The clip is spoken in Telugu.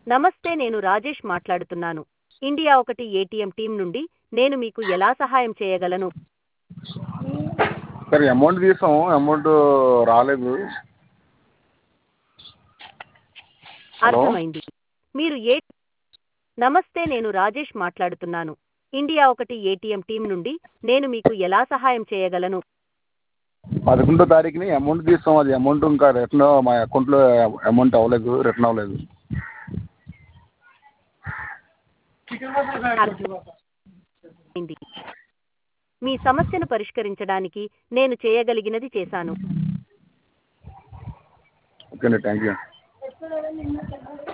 నమస్తే నేను రాజేష్ మాట్లాడుతున్నాను ఇండియా ఒకటి ఏటీఎం టీం నుండి నేను మీకు ఎలా సహాయం చేయగలను సార్ అమౌంట్ తీసాం అమౌంట్ రాలేదు హలో అర్థమైంది మీరు ఏ నమస్తే నేను రాజేష్ మాట్లాడుతున్నాను ఇండియా ఒకటి ఏటీఎం టీం నుండి నేను మీకు ఎలా సహాయం చేయగలను పదకొండో తారీఖుని అమౌంట్ తీసాం అది అమౌంట్ ఇంకా రిటర్న్ మా అకౌంట్లో అమౌంట్ అవ్వలేదు రిటర్న్ అవ్వలేదు అర్థమైంది మీ సమస్యను పరిష్కరించడానికి నేను చేయగలిగినది చేశాను ఓకే అండి థ్యాంక్ యూ